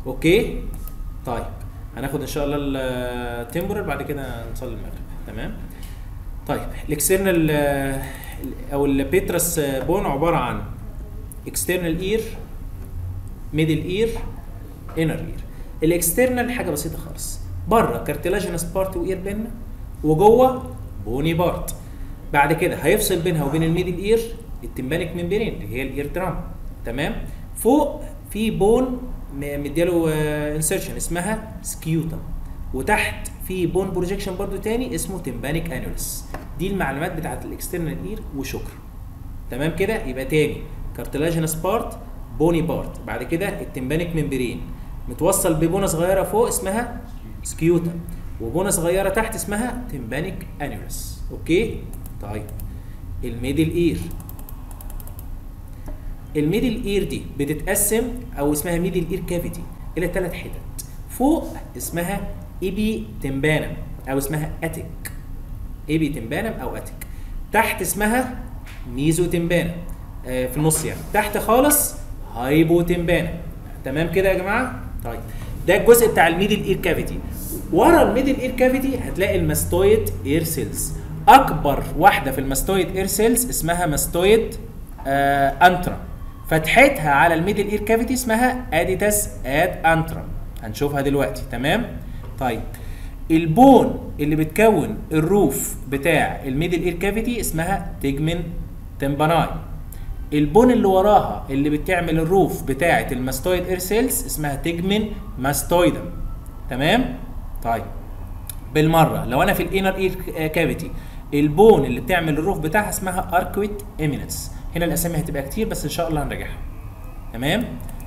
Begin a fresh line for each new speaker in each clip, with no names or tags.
اوكي طيب هناخد ان شاء الله التمبرال بعد كده نصلي المغرب تمام طيب الاكسترنال او البيترس بون عباره عن اكسترنال اير ميدل اير انر اير الاكسترنال حاجه بسيطه خالص بره كارتلاجينس بارت واير بينا وجوه بوني بارت بعد كده هيفصل بينها وبين الميدل اير التمبانيك ممبرين اللي هي الاير درام تمام فوق في بون م- مدياله انسرشن اسمها سكيوتم وتحت في بون بروجيكشن برضو تاني اسمه تمبانيك انولس دي المعلومات بتاعت الاكسترنال اير وشكرا تمام كده يبقى تاني كارتلاجينس بارت بوني بارت بعد كده التمبانيك ممبرين متوصل ببونه صغيره فوق اسمها سكيوتم وبونه صغيره تحت اسمها تمبانيك انولس اوكي طيب الميدل اير الميدل اير دي بتتقسم او اسمها ميدل اير كافيتي الى ثلاث حتت فوق اسمها ايبي تمبانم او اسمها اتيك ايبي تمبانم او اتيك تحت اسمها ميزو تمبانم آه في النص يعني تحت خالص هايبو تمبانم تمام كده يا جماعه طيب ده الجزء بتاع الميدل اير كافيتي ورا الميدل اير كافيتي هتلاقي الماستويد اير سيلز اكبر واحده في الماستويد اير سيلز اسمها ماستويد آه انترا فتحتها على الميدل اير كافيتي اسمها اديتاس اد انترا هنشوفها دلوقتي تمام طيب البون اللي بتكون الروف بتاع الميدل اير كافيتي اسمها تيجمن تمباناي البون اللي وراها اللي بتعمل الروف بتاعه الماستويد اير سيلز اسمها تيجمن ماستويدم تمام طيب بالمره لو انا في الانر اير كافيتي البون اللي بتعمل الروف بتاعها اسمها اركويت ايمينس هنا الاسامي هتبقى كتير بس ان شاء الله هنراجعها تمام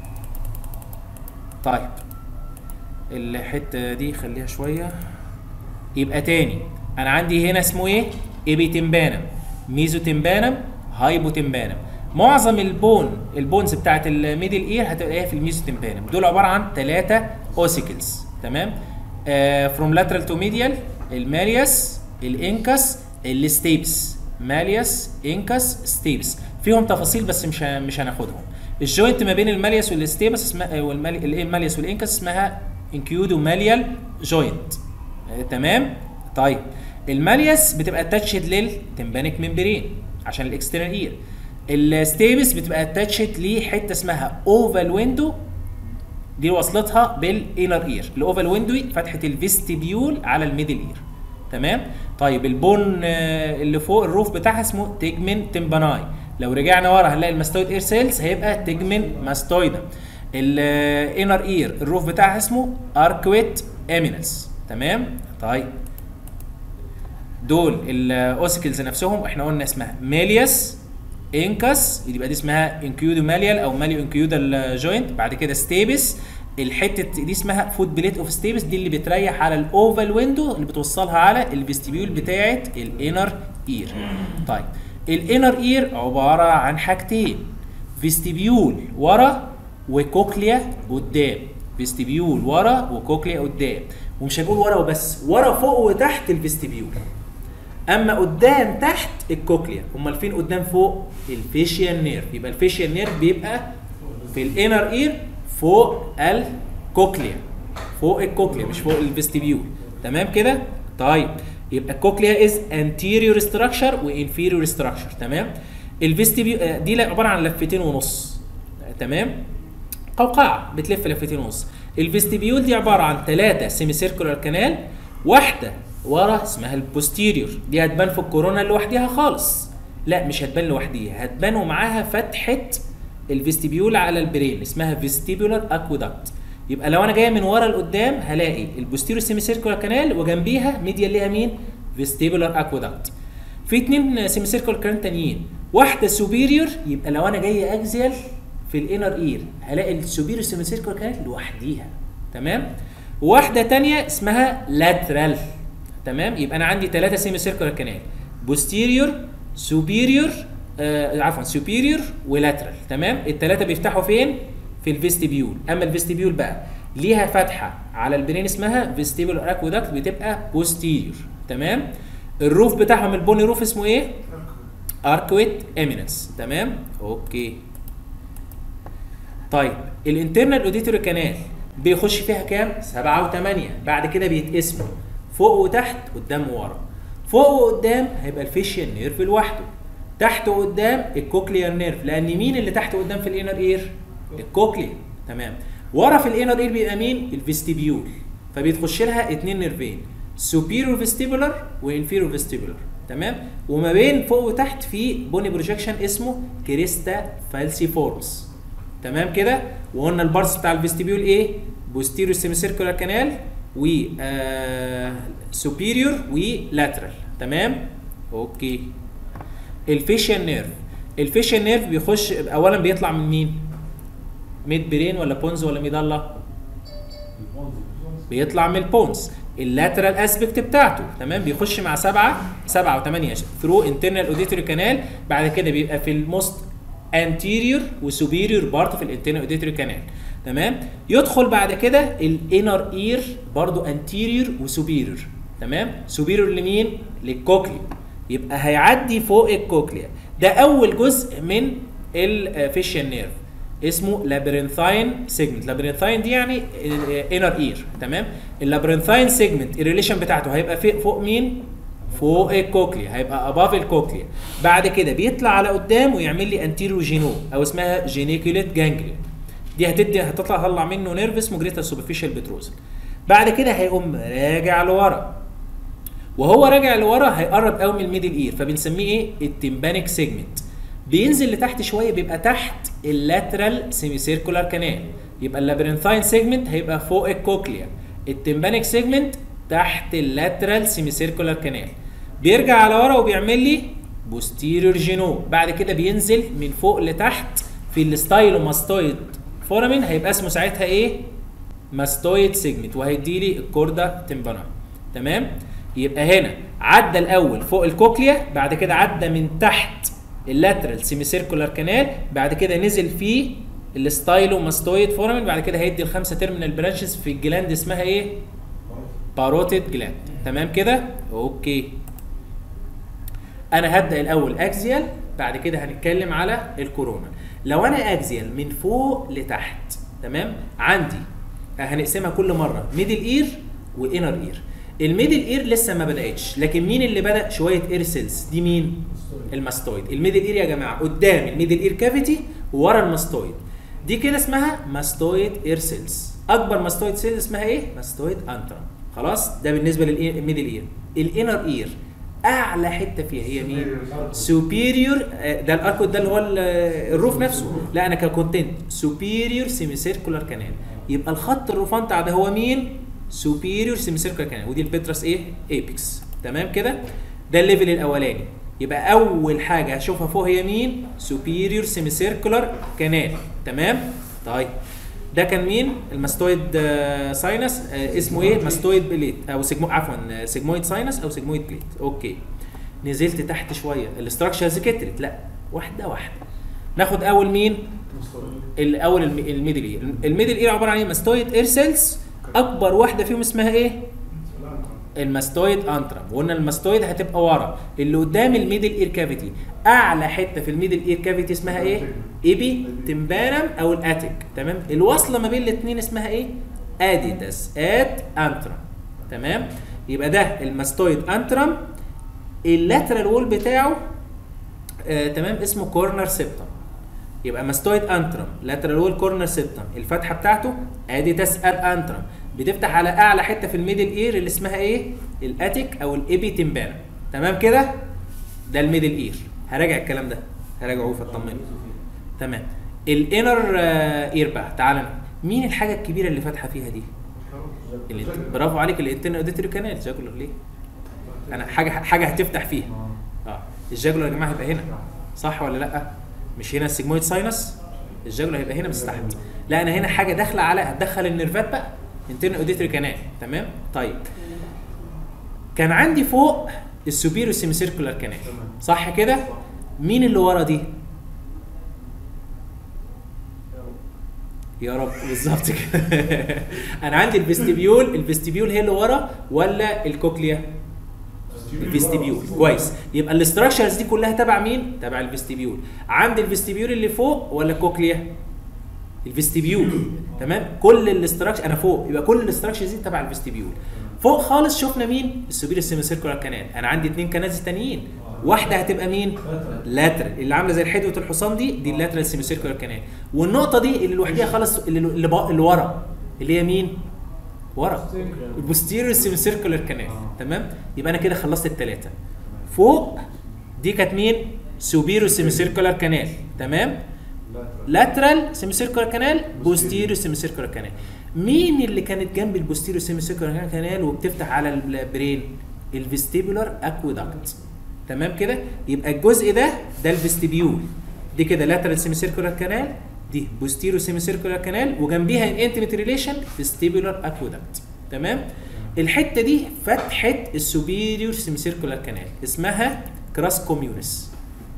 طيب الحته دي خليها شويه يبقى تاني انا عندي هنا اسمه ايه ايبي تمبانم ميزو تمبانم هايبو تمبانم معظم البون البونز بتاعت الميدل اير هتلاقيها في الميزو تمبانم دول عباره عن ثلاثه اوسيكلز تمام فروم لاترال تو ميديال المالياس الانكس الستيبس مالياس انكس ستيبس فيهم تفاصيل بس مش ه- مش هناخدهم الجوينت ما بين المالياس والستيبس اسمها والمالي المالياس والانكس اسمها انكيودو ماليال جوينت آه، تمام طيب المالياس بتبقى اتاتشد للتمبانيك ممبرين عشان الاكسترنال اير الستيبس بتبقى اتاتشد لحته اسمها اوفال ويندو دي وصلتها بالانر اير الاوفال ويندو فتحه الفيستيبيول على الميدل اير تمام طيب البون آه، اللي فوق الروف بتاعها اسمه تيجمن تمباناي لو رجعنا ورا هنلاقي الماستويد اير سيلز هيبقى تيجمن ماستويدا الانر اير الروف بتاعها اسمه اركويت امينس تمام طيب دول الاوسيكلز نفسهم احنا قلنا اسمها مالياس انكس يبقى دي اسمها انكيودو ماليال او ماليو انكيودال جوينت بعد كده ستيبس الحته دي اسمها فوت بليت اوف ستيبس دي اللي بتريح على الاوفال ويندو اللي بتوصلها على الفيستيبيول بتاعه الانر اير طيب الانر اير عباره عن حاجتين فيستيبيول ورا وكوكليا قدام فيستيبيول ورا وكوكليا قدام ومش هنقول ورا وبس ورا فوق وتحت الفيستيبيول اما قدام تحت الكوكليا امال فين قدام فوق الفيشيال نيرف يبقى الفيشيال نيرف بيبقى في الانر اير فوق الكوكليا فوق الكوكليا مش فوق الفيستيبيول تمام كده طيب يبقى الكوكليا از انتيريور ستراكشر وانفيريور ستراكشر تمام الفيستيبيول دي عباره عن لفتين ونص تمام قوقعه بتلف لفتين ونص الفيستيبيول دي عباره عن ثلاثه سيمي سيركولار كانال واحده ورا اسمها البوستيريور دي هتبان في الكورونا لوحدها خالص لا مش هتبان لوحديها هتبان ومعاها فتحه الفيستيبيول على البرين اسمها فيستيبولار اكويدكت يبقى لو انا جاي من ورا لقدام هلاقي البوستيريور سيمي سيركولار كانال وجنبيها ميديا ليها مين فيستيبولار اكويدكت في اتنين سيمي سيركولار كانال تانيين واحده سوبيريور يبقى لو انا جاي اكزيال في الانر اير هلاقي السوبيريور سيمي سيركولار كانال لوحديها تمام واحده تانية اسمها لاترال تمام يبقى انا عندي ثلاثه سيمي سيركولار كانال بوستيريور سوبيريور آه عفوا سوبيريور ولاترال تمام الثلاثه بيفتحوا فين في الفيستيبيول اما الفيستيبيول بقى ليها فتحه على البرين اسمها فيستيبول اكويدكت بتبقى بوستيريور تمام الروف بتاعهم البوني روف اسمه ايه اركويت امينس تمام اوكي طيب الانترنال اوديتوري كانال بيخش فيها كام؟ سبعة وثمانية بعد كده بيتقسموا فوق وتحت قدام وورا فوق وقدام هيبقى الفيشيال نيرف لوحده تحت وقدام الكوكليار نيرف لان مين اللي تحت وقدام في الانر اير؟ الكوكليا تمام ورا في الانر اير بيبقى مين؟ الفيستيبيول فبيتخش لها اتنين نيرفين سوبيريور فيستيبولار وانفيريور فيستيبولار تمام وما بين فوق وتحت في بوني بروجكشن اسمه كريستا فالسيفورمس تمام كده وقلنا البارس بتاع الفيستيبيول ايه بوستيريور سيميسيركولار كانال و سوبيريور ولاترال تمام اوكي الفيشيال نيرف الفيشيال نيرف بيخش اولا بيطلع من مين ميد برين ولا بونز ولا ميدالا بيطلع من البونز اللاترال اسبكت بتاعته تمام بيخش مع سبعه سبعه وثمانيه ثرو انترنال اوديتوري كانال بعد كده بيبقى في الموست انتيريور وسوبيريور بارت في الانترنال اوديتوري كانال تمام يدخل بعد كده الانر اير برضو انتيريور وسوبيريور تمام سوبيريور لمين للكوكليا يبقى هيعدي فوق الكوكليا ده اول جزء من الفيشيال نيرف اسمه لابرنثاين سيجمنت لابرنثاين دي يعني انر اير تمام اللابرنثاين سيجمنت الريليشن بتاعته هيبقى في فوق مين فوق الكوكليا هيبقى اباف الكوكليا بعد كده بيطلع على قدام ويعمل لي انتيرو جينو او اسمها جينيكوليت جانجليا دي هتدي هتطلع طلع منه نيرف اسمه جريتا سوبرفيشال بتروزل بعد كده هيقوم راجع لورا وهو راجع لورا هيقرب قوي من الميدل اير فبنسميه ايه التمبانيك سيجمنت بينزل لتحت شويه بيبقى تحت اللاترال سيمي سيركولار كانال يبقى اللابرنثاين سيجمنت هيبقى فوق الكوكليا التمبانيك سيجمنت تحت اللاترال سيمي سيركولار كانال بيرجع على ورا وبيعمل لي بوستيريور جينو بعد كده بينزل من فوق لتحت في الستايلوماستويد فورامين هيبقى اسمه ساعتها ايه ماستويد سيجمنت وهيدي لي الكوردا تمبانا تمام يبقى هنا عدى الاول فوق الكوكليا بعد كده عدى من تحت اللاترال سيمي سيركولار كانال بعد كده نزل في الستايلو ماستويد فورامين بعد كده هيدي الخمسه تيرمينال برانشز في الجلاند اسمها ايه باروتيد جلاند تمام كده اوكي انا هبدا الاول اكزيال بعد كده هنتكلم على الكورونا لو انا اكزيال من فوق لتحت تمام عندي هنقسمها كل مره ميدل اير وانر اير الميدل اير لسه ما بداتش لكن مين اللي بدا شويه اير سيلز دي مين الماستويد الميدل اير يا جماعه قدام الميدل اير كافيتي وورا الماستويد دي كده اسمها ماستويد اير سيلز اكبر ماستويد سيلز اسمها ايه ماستويد انترم خلاص ده بالنسبه للميدل اير الانر اير اعلى حته فيها هي مين سوبيريور ده الاركود ده اللي هو الروف نفسه لا انا ككونتنت سوبيريور سيمي سيركولار كانال يبقى الخط الرفنطع ده هو مين سوبيريور سيمي سيركولار كانال ودي البترس ايه ايبكس تمام كده ده الليفل الاولاني يبقى اول حاجه هشوفها فوق هي مين سوبيريور سيمي سيركولار كانال تمام طيب ده كان مين الماستويد ساينس اسمه ايه ماستويد بليت او سيجمو عفوا سيجمويد ساينس او سيجمويد بليت اوكي نزلت تحت شويه الاستراكشرز كترت لا واحده واحده ناخد اول مين الاول الميدل اير الميدل اير عباره عن ايه ماستويد اير سيلز اكبر واحده فيهم اسمها ايه الماستويد انترم وقلنا الماستويد هتبقى ورا اللي قدام الميدل اير كافيتي اعلى حته في الميدل اير كافيتي اسمها ايه ايبي تمبانم او الاتيك تمام الوصله ما بين الاثنين اسمها ايه اديتاس ات انترم تمام يبقى ده الماستويد انترم اللاترال وول بتاعه آه تمام اسمه كورنر سيبتم يبقى ماستويد انترم لاترال وول كورنر سيبتم الفتحه بتاعته اديتاس ات انترم بتفتح على اعلى حته في الميدل اير اللي اسمها ايه الاتيك او الايبي تمبانم تمام كده ده الميدل اير هراجع الكلام ده هراجعه فاطمني تمام الانر اير بقى تعالى مين الحاجه الكبيره اللي فاتحه فيها دي اللي برافو عليك الانترنال اوديتوري كانال جاكولر ليه انا حاجه حاجه هتفتح فيها اه الجاكولر يا جماعه هيبقى هنا صح ولا لا مش هنا السيجمويد ساينس الجاكولر هيبقى هنا بس تحت لا انا هنا حاجه داخله على هتدخل النيرفات بقى انترنال اوديتوري كانال تمام طيب كان عندي فوق السوبيرو سيمي سيركولار كانال صح كده مين اللي ورا دي يا رب بالظبط كده انا عندي الفيستيبيول الفيستيبيول هي اللي ورا ولا الكوكليا الفيستيبيول كويس يبقى الاستراكشرز دي كلها تبع مين تبع الفيستيبيول عندي الفيستيبيول اللي فوق ولا الكوكليا الفيستيبيول تمام كل الاستراكشر انا فوق يبقى كل الاستراكشرز دي تبع الفيستيبيول فوق خالص شفنا مين السوبير سيمي سيركولار كانال انا عندي اثنين كنازي تانيين واحده هتبقى مين لاترال اللي عامله زي الحدوه الحصان دي دي اللاترال سيمي سيركولار كانال والنقطه دي اللي لوحديها خالص اللي, اللي, بق- اللي ورا اللي هي مين ورا البوستيريور سيمي سيركولار كانال تمام يبقى انا كده خلصت الثلاثه فوق دي كانت مين سوبيرو سيمي سيركولار كانال تمام لاترال سيمي سيركولار كانال بوستيريو سيمي سيركولار كانال مين اللي كانت جنب البوستيريو سيمي سيركولار كانال وبتفتح على البرين الفيستيبولار اكويدكت تمام كده يبقى الجزء ده ده الفيستيبيول دي كده لاترال سيمي سيركولار كانال دي بوستيريو سيمي سيركولار كانال وجنبيها ان انتيميت ريليشن فيستيبولار اكويدكت تمام الحته دي فتحه السوبيريور سيمي سيركولار كانال اسمها كراس كوميونس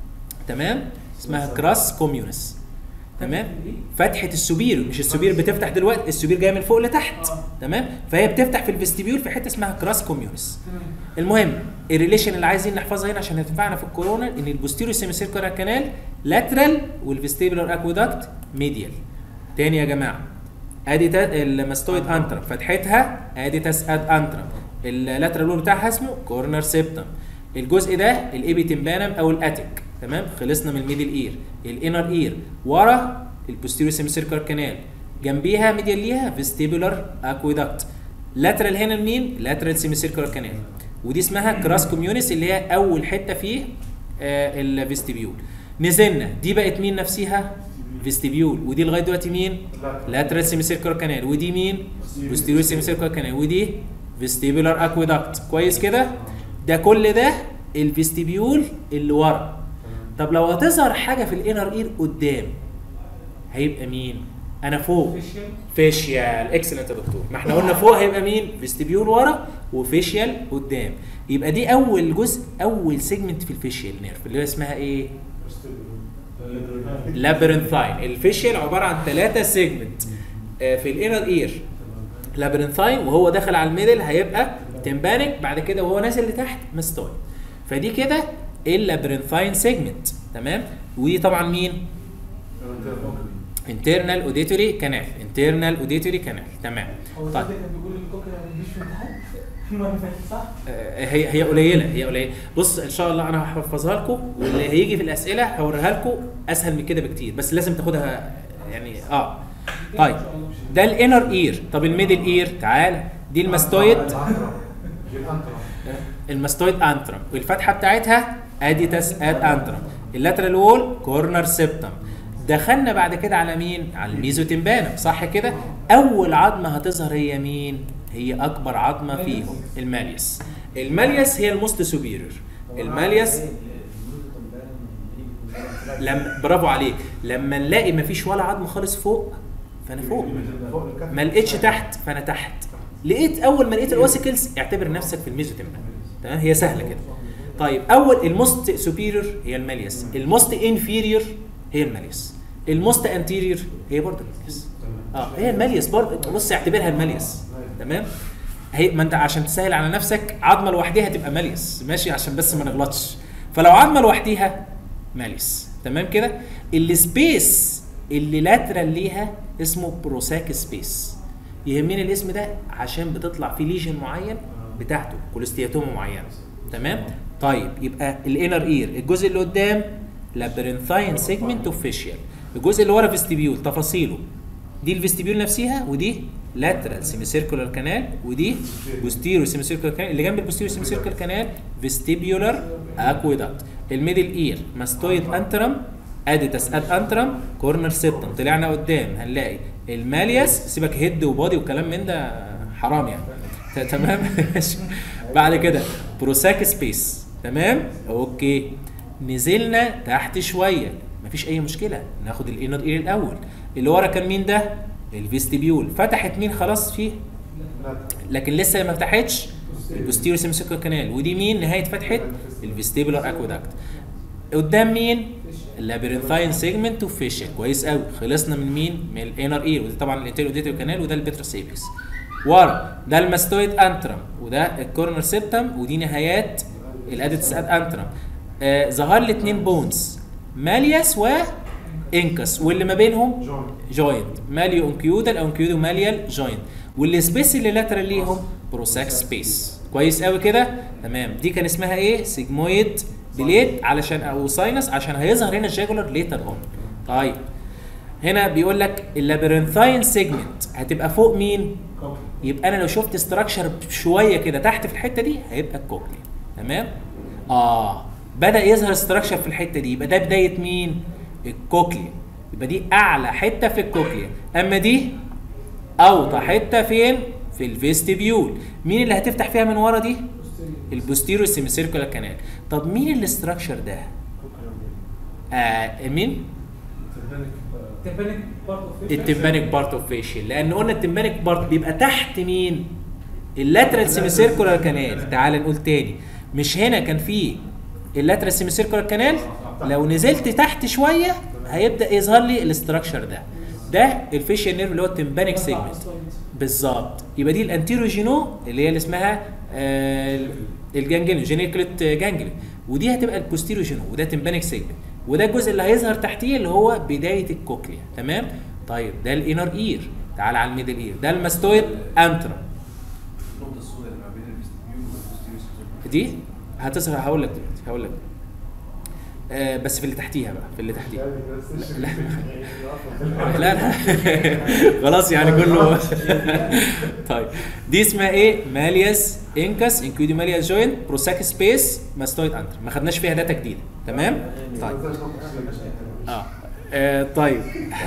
تمام اسمها كراس كوميونس تمام فتحه السوبير مش السوبير بتفتح دلوقتي السوبير جايه من فوق لتحت تمام فهي بتفتح في الفيستيبيول في حته اسمها كراس كوميونس المهم الريليشن اللي عايزين نحفظها هنا عشان هتنفعنا في الكورونا ان البوستيريو سيمي سيركولار كانال لاترال والفيستيبولار اكويدكت ميديال تاني يا جماعه ادي تا- الماستويد انترم فتحتها ادي تساد انترم اللاترال وول بتاعها اسمه كورنر سيبتم الجزء ده الايبي تمبانم او الاتيك تمام خلصنا من الميدل اير الانر اير ورا البوستيريو سيمي سيركولار كانال جنبيها ميديال ليها فيستيبولار اكويدكت لاترال هنا لمين لاترال سيمي سيركولار كانال ودي اسمها كراس كوميونس اللي هي اول حته في آه الفيستيبيول نزلنا دي بقت مين نفسها فيستيبيول ودي لغايه دلوقتي مين لاترال سيمي سيركولار كانال ودي مين بوستيريور سيمي سيركولار كانال ودي فيستيبولار اكويدكت كويس كده ده كل ده الفيستيبيول اللي ورا طب لو هتظهر حاجه في الانر اير قدام هيبقى مين انا فوق فيشيال اكسلنت يا دكتور ما احنا قلنا فوق هيبقى مين فيستيبيول ورا وفيشيال قدام يبقى دي اول جزء اول سيجمنت في الفيشيال نيرف اللي هي اسمها ايه لابرنثاين الفيشيال عباره عن ثلاثه سيجمنت في الانر اير لابرنثاين وهو داخل على الميدل هيبقى تمبانك بعد كده وهو نازل لتحت مستوي فدي كده اللابرنثاين سيجمنت تمام ودي طبعا مين انترنال اوديتوري كانال انترنال اوديتوري كانال تمام
هو
طيب
طيب كان بيقول الكوكي ما بيجيش في الامتحان المره اللي فاتت صح؟
آه، هي هي قليله هي قليله بص ان شاء الله انا هحفظها لكم واللي هيجي في الاسئله هوريها لكم اسهل من كده بكتير بس لازم تاخدها يعني اه طيب ده الانر اير طب الميدل اير تعال دي الماستويد الماستويد انترم والفتحه بتاعتها اديتاس اد انترم اللاترال وول كورنر سيبتم دخلنا بعد كده على مين على الميزوتمبانم صح كده اول عظمه هتظهر هي مين هي اكبر عظمه فيهم الماليوس الماليوس هي الموست سوبيريور الماليوس لما برافو عليك لما نلاقي مفيش ولا عظم خالص فوق فانا فوق ما لقيتش تحت فانا تحت لقيت اول ما لقيت الاوسيكلز اعتبر نفسك في الميزوتمبانم تمام هي سهله كده طيب اول الموست سوبيريور هي الماليوس الموست انفيريور هي الماليوس الموست انتيريور هي برضه الماليوس اه هي الماليوس برضه بص اعتبرها الماليوس تمام هي ما انت عشان تسهل على نفسك عظمه لوحديها تبقى ماليوس ماشي عشان بس ما نغلطش فلو عظمه لوحديها ماليوس تمام كده السبيس اللي لاترال ليها اسمه بروساك سبيس يهمني الاسم ده عشان بتطلع فيه ليجن معين بتاعته كوليستياتوما معينه تمام طيب يبقى الانر اير الجزء اللي قدام لابرنثاين سيجمنت اوف فيشيال الجزء اللي ورا فيستيبيول تفاصيله دي الفيستيبيول نفسها ودي لاترال سيمي سيركولار كانال ودي بوستيريو سيمي سيركولار كانال اللي جنب البوستيريو سيمي سيركولار كانال فيستيبيولار اكويدكت الميدل اير ماستويد انترم اديتاس اد انترم كورنر سيبتم طلعنا قدام هنلاقي المالياس سيبك هيد وبادي وكلام من ده حرام يعني ت- تمام ماشي. بعد كده بروساك سبيس تمام اوكي نزلنا تحت شويه مفيش اي مشكله ناخد الانر اير الاول اللي ورا كان مين ده الفيستيبيول فتحت مين خلاص فيه لكن لسه ما فتحتش البوستيريو سيمسيكو كانال ودي مين نهايه فتحه الفيستيبولار اكويدكت قدام مين اللابرنثاين سيجمنت وفيشيا كويس قوي خلصنا من مين من الانر اير ودي طبعا الانتيريو ديتيو كانال وده البيتروسيبيس ورا ده الماستويد انترم وده الكورنر سيبتم ودي نهايات الاديتس اد انترم آه ظهر لي اتنين بونز مالياس و انكس واللي ما بينهم
جوين
جوينت ماليو انكيودال او انكيودو ماليال جوينت والسبيس اللي لاترال ليهم بروساك سبيس كويس قوي كده تمام دي كان اسمها ايه سيجمويد بليت علشان او ساينس عشان هيظهر هنا الجاجولار ليتر اون طيب هنا بيقول لك اللابيرنثاين سيجمنت هتبقى فوق مين
كوكي
يبقى انا لو شفت استراكشر شويه كده تحت في الحته دي هيبقى الكوكليا تمام اه بدا يظهر استراكشر في الحته دي يبقى ده بدايه مين الكوكليا يبقى دي اعلى حته في الكوكليا اما دي اوطى حته فين في الفيستيبيول مين اللي هتفتح فيها من ورا دي البوستيريو سيميسيركولار كانال طب مين الاستراكشر ده آه مين
تمبانيك بارت اوف فيش
التمبانيك بارت اوف فيشيال لان قلنا التمبانيك بارت بيبقى تحت مين اللاترال سيميسيركولار كانال تعال نقول تاني مش هنا كان في اللاترال سيميسيركولار كانال لو نزلت تحت شويه هيبدا يظهر لي الاستراكشر ده ده الفيشيال نيرف اللي هو التمبانيك سيجمنت بالظبط يبقى دي الانتيروجينو اللي هي اللي اسمها آه الجانجليون جينيكلت جانجليون ودي هتبقى البوستيروجينو وده تمبانيك سيجمنت وده الجزء اللي هيظهر تحتيه اللي هو بدايه الكوكليا تمام طيب ده الانر اير تعال على الميدل اير ده الماستويد انترا
النقطة السوداء اللي ما بين الفيستيبيول والبوستيريور
دي هتظهر هقول لك دلوقتي هقول لك آه بس في اللي تحتيها بقى في اللي تحتيها لا لا خلاص يعني كله طيب دي اسمها ايه مالياس انكس انكيودي مالياس جوينت بروساك سبيس ماستويد انتر ما خدناش فيها داتا جديده تمام طيب اه, آه طيب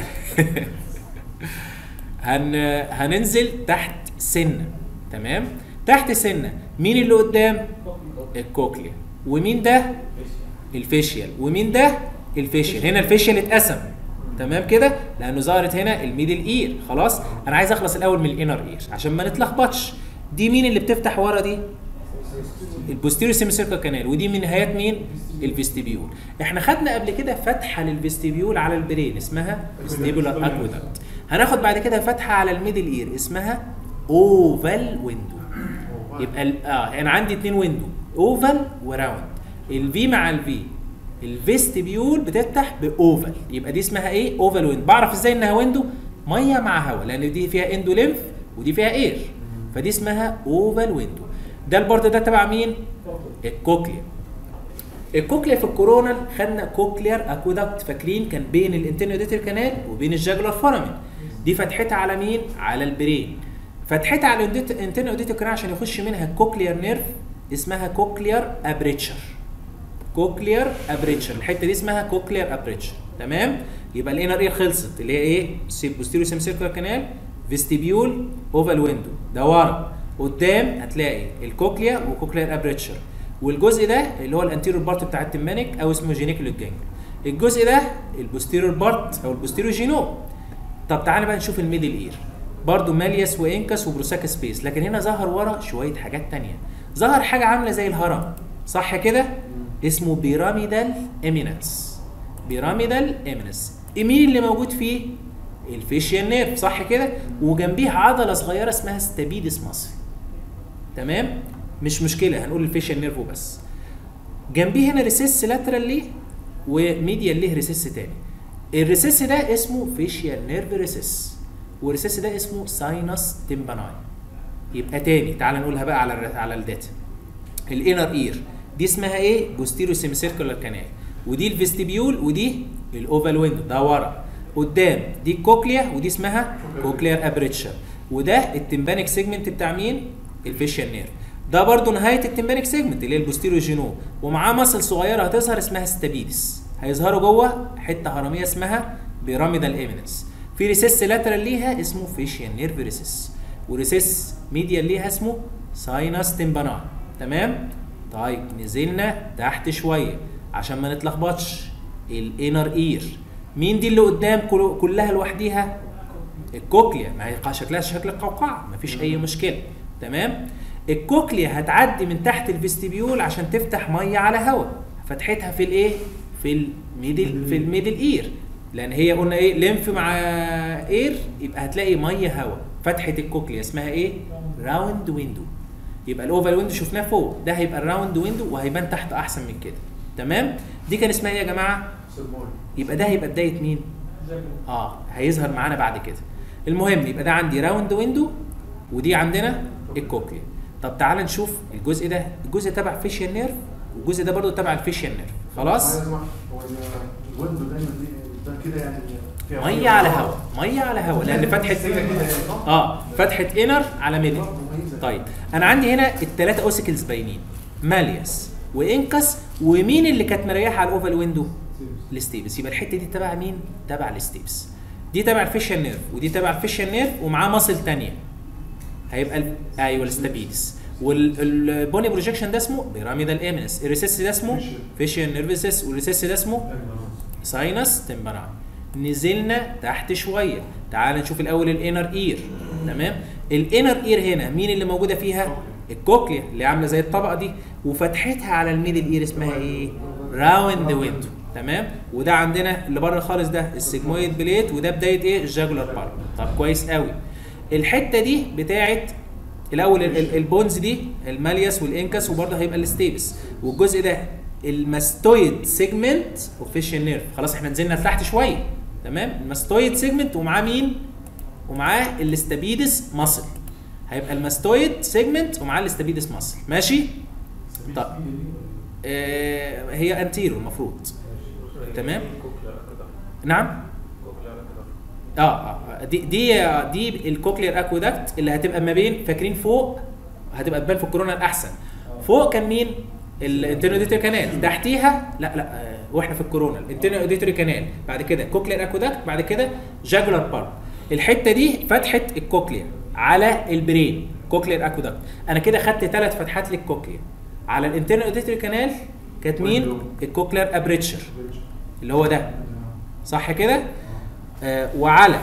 هن هننزل تحت سنه تمام تحت سنه مين اللي قدام الكوكليا ومين ده الفيشيال ومين ده الفيشيال هنا الفيشيال اتقسم تمام كده لانه ظهرت هنا الميدل اير خلاص انا عايز اخلص الاول من الانر اير عشان ما نتلخبطش دي مين اللي بتفتح ورا دي البوستيريو سيميسيركل كانال ودي من نهايات مين الفيستيبيول احنا خدنا قبل كده فتحه للفيستيبيول على البرين اسمها فيستيبولار اكويدكت هناخد بعد كده فتحه على الميدل اير اسمها اوفال ويندو يبقى ال- اه انا عندي اتنين ويندو اوفال وراوند الفي مع الفي الفيستيبيول بتفتح باوفال يبقى دي اسمها ايه اوفال ويندو بعرف ازاي انها ويندو ميه مع هواء لان دي فيها اندو ليمف ودي فيها اير فدي اسمها اوفال ويندو ده البارت ده تبع مين الكوكليا الكوكليا في الكورونال خدنا كوكليار اكودكت فاكرين كان بين الانترنوديتر كانال وبين الجاجولار فورامين دي فتحتها على مين على البرين فتحتها على الانترنوديتر كانال عشان يخش منها الكوكليار نيرف اسمها كوكليار ابريتشر كوكليار ابريتشر الحته دي اسمها كوكليار ابريتشر تمام يبقى الانر اير خلصت اللي هي ايه بوستيريو سيمسيركولار كانال فيستيبيول اوفال ويندو ده ورا قدام هتلاقي الكوكليا وكوكليار ابريتشر والجزء ده اللي هو الانتيريور بارت بتاع التمانك او اسمه جينيكولوج جانجل الجزء ده البوستيريور بارت او البوستيريور جينوم طب تعالى بقى نشوف الميدل اير برضو مالياس وانكس وبروساك سبيس لكن هنا ظهر ورا شويه حاجات تانية ظهر حاجه عامله زي الهرم صح كده اسمه بيراميدال امينانس بيراميدال امينانس مين اللي موجود فيه الفيشيال نيرف صح كده وجنبيه عضله صغيره اسمها ستابيدس مصري تمام مش مشكله هنقول الفيشيال نيرف وبس جنبيه هنا ريسيس لاترال ليه وميديال ليه ريسيس تاني الريسيس ده اسمه فيشيال نيرف ريسيس والريسيس ده اسمه ساينس تمباناي يبقى تاني تعال نقولها بقى على الر- على الداتا الانر اير دي اسمها ايه بوستيريو سيميسيركولار كانال ودي الفيستيبيول ودي الاوفال ويندو ده ورا قدام دي الكوكليا ودي اسمها كوكليار ابريتشر وده التمبانيك سيجمنت بتاع مين الفيشيال نيرف ده برضو نهايه التمبانيك سيجمنت اللي هي البوستيريو جينو ومعاه مصل صغيره هتظهر اسمها ستابيدس هيظهروا جوه حته هرميه اسمها بيراميدال ايمينس في ريسيس لاترال ليها اسمه فيشيال نيرف ريسيس وريسيس ميديال ليها اسمه ساينس تمباناي تمام طيب نزلنا تحت شويه عشان ما نتلخبطش الانر اير مين دي اللي قدام كل- كلها لوحديها الكوكليا ما هي شكلها شكل القوقعه مفيش اي مشكله تمام الكوكليا هتعدي من تحت الفيستيبيول عشان تفتح ميه على هواء فتحتها في الايه في الميدل في الميدل اير لان هي قلنا ايه ليمف مع اير يبقى هتلاقي ميه هواء فتحه الكوكليا اسمها ايه راوند ويندو يبقى الاوفال ويندو شفناه فوق ده هيبقى الراوند ويندو وهيبان تحت احسن من كده تمام دي كان اسمها ايه يا جماعه
سبمول
يبقى ده هيبقى بدايه مين اه هيظهر معانا بعد كده المهم يبقى ده عندي راوند ويندو ودي عندنا الكوكليا طب تعال نشوف الجزء ده الجزء تبع فيشيال نيرف والجزء ده برضو تبع الفيشيال نيرف خلاص
هو الويندو دايما دي ده كده يعني فيها
ميه على هواء ميه على هواء لان فتحه
كده كده يعني صح؟
اه فتحه انر على ميدل
برضه مميزة.
طيب انا عندي هنا الثلاثه اوسيكلز باينين مالياس وانكس ومين اللي كانت مريحه على الاوفال ويندو الستيبس يبقى الحته دي تبع مين تبع الستيبس دي تبع الفيشال نيرف ودي تبع الفيشال نيرف ومعاه ماسل تانية هيبقى ال... ايوه الستابيلس والبوني بروجكشن ده اسمه بيراميدال ايمنس الريسيس ده اسمه فيشال نيرفيسس والريسيس ده اسمه ساينس تمبران نزلنا تحت شويه تعال نشوف الاول الانر اير تمام الانر اير هنا مين اللي موجوده فيها الكوكليا اللي عامله زي الطبقه دي وفتحتها على الميدل اير اسمها ايه راوند ويندو تمام وده عندنا اللي بره خالص ده السيجمويد بليت وده بدايه ايه الجاجولار بارت طب كويس قوي الحته دي بتاعت الاول ال- ال- البونز دي المالياس والانكس وبرضه هيبقى الستيبس والجزء ده الماستويد سيجمنت اوفيشال نيرف خلاص احنا نزلنا لتحت شويه تمام الماستويد سيجمنت ومعاه مين ومعاه الاستابيدس ماسل هيبقى الماستويد سيجمنت ومعاه الاستابيدس ماسل ماشي طب آه هي انتيرو المفروض تمام نعم اه اه دي دي دي الكوكلير اكويدكت اللي هتبقى ما بين فاكرين فوق هتبقى تبان في الكورونا الاحسن فوق كان مين الانترنال اوديتوري كانال تحتيها لا لا آه، واحنا في الكورونا الانترنال اوديتوري كانال بعد كده كوكلير اكويدكت بعد كده جاجولار بارت الحته دي فتحه الكوكليا على البرين كوكلير اكويدكت انا كده خدت ثلاث فتحات للكوكليا على الانترنال اوديتوري كانال كانت مين الكوكلير ابريتشر اللي هو ده صح كده آه وعلى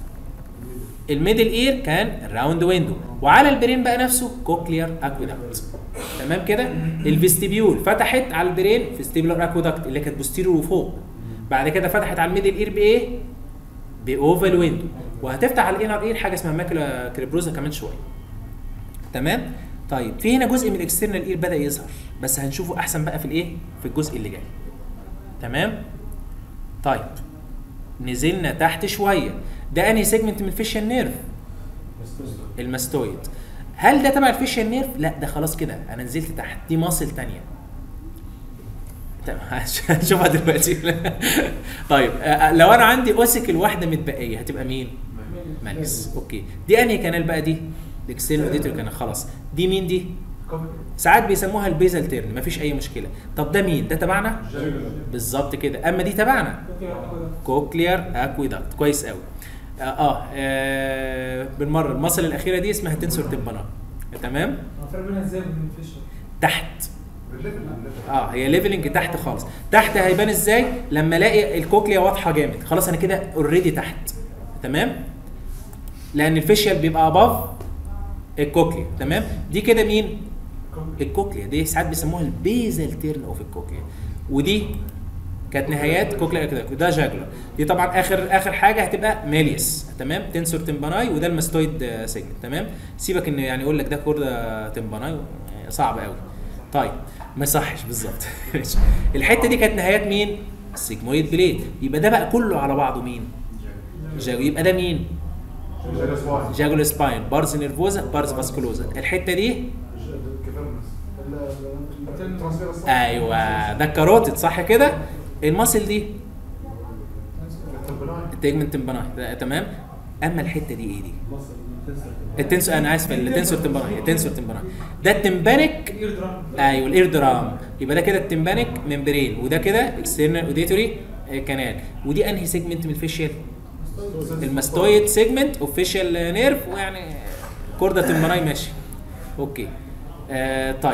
الميدل اير كان الراوند ويندو وعلى البرين بقى نفسه كوكلير اكويدكت تمام كده الفيستيبيول فتحت على البرين فيستيبولار اكويدكت اللي كانت بوستيريور وفوق بعد كده فتحت على الميدل اير بايه باوفال ويندو وهتفتح على الانر اير حاجه اسمها ماكلا كريبروزا كمان شويه تمام طيب في هنا جزء من الاكسترنال اير بدا يظهر بس هنشوفه احسن بقى في الايه في الجزء اللي جاي تمام طيب نزلنا تحت شويه ده انهي سيجمنت من الفيشال نيرف الماستويد هل ده تبع الفيشال نيرف لا ده خلاص كده انا نزلت تحت دي ماسل تانية تمام هنشوفها دلوقتي طيب آه، لو انا عندي اوسيكل واحده متبقيه هتبقى مين مالكس اوكي دي انهي كانال بقى دي الاكسترنال اوديتور كانال خلاص دي مين دي ساعات بيسموها البيزل تيرن مفيش اي مشكله طب ده مين ده تبعنا بالظبط كده اما دي تبعنا كوكلير اكويدكت كويس قوي آه, اه, آه بالمره المصل الاخيره دي اسمها تنسور تمبانا تمام
الفرق بينها ازاي وبين الفيشر؟
تحت اه هي ليفلنج تحت خالص تحت هيبان ازاي لما الاقي الكوكليا واضحه جامد خلاص انا كده اوريدي تحت تمام لان الفيشيال بيبقى اباف الكوكليا تمام دي كده مين الكوكليا دي ساعات بيسموها البيزل تيرن اوف الكوكليا ودي كانت نهايات كوكليا كده ده جاجلر دي طبعا اخر اخر حاجه هتبقى ماليس تمام تنسور تمباناي وده الماستويد سيجمنت تمام سيبك ان يعني يقول لك ده كوردا تمباناي يعني صعب قوي طيب ما يصحش بالظبط ماشي. الحته دي كانت نهايات مين السيجمويد بليد يبقى ده بقى كله على بعضه مين جاجو يبقى ده مين جاجولو سباين بارز نيرفوزا بارز فاسكولوزا الحته دي ايوه ده الكاروتيد صح كده الماسل دي التيجمنت تمباناي تمام اما الحته دي ايه دي التنسور انا اسف التنسور تمباناي التنسور تمباناي ده التمبانيك
الاير درام
ايوه الاير درام يبقى ده كده التمبانيك ممبرين وده كده اكسترنال اوديتوري كانال ودي انهي سيجمنت من الفيشيال الماستويد سيجمنت اوفيشال نيرف ويعني كوردا تمباناي ماشي اوكي آه طيب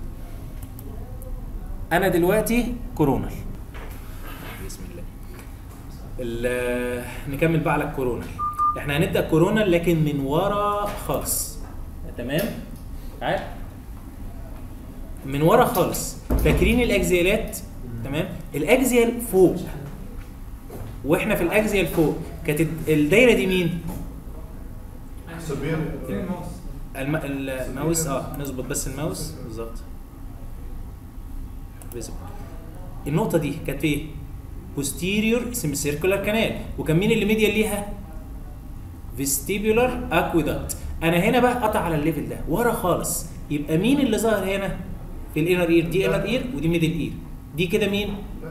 انا دلوقتي كورونال بسم الله ال- نكمل بقى على الكورونال احنا هنبدا كورونال لكن من ورا خالص تمام تعال من ورا خالص فاكرين الاكزيالات تمام الاكزيال فوق واحنا في الاكزيال فوق كانت الدايره دي مين
فين الماوس؟
الم... الماوس اه نظبط بس الماوس بالظبط visible. النقطه دي كانت ايه posterior semicircular canal وكان مين اللي ميديال ليها vestibular aqueduct انا هنا بقى قطع على الليفل ده ورا خالص يبقى مين اللي ظهر هنا في الانر اير دي انر اير ودي ميدل اير دي كده مين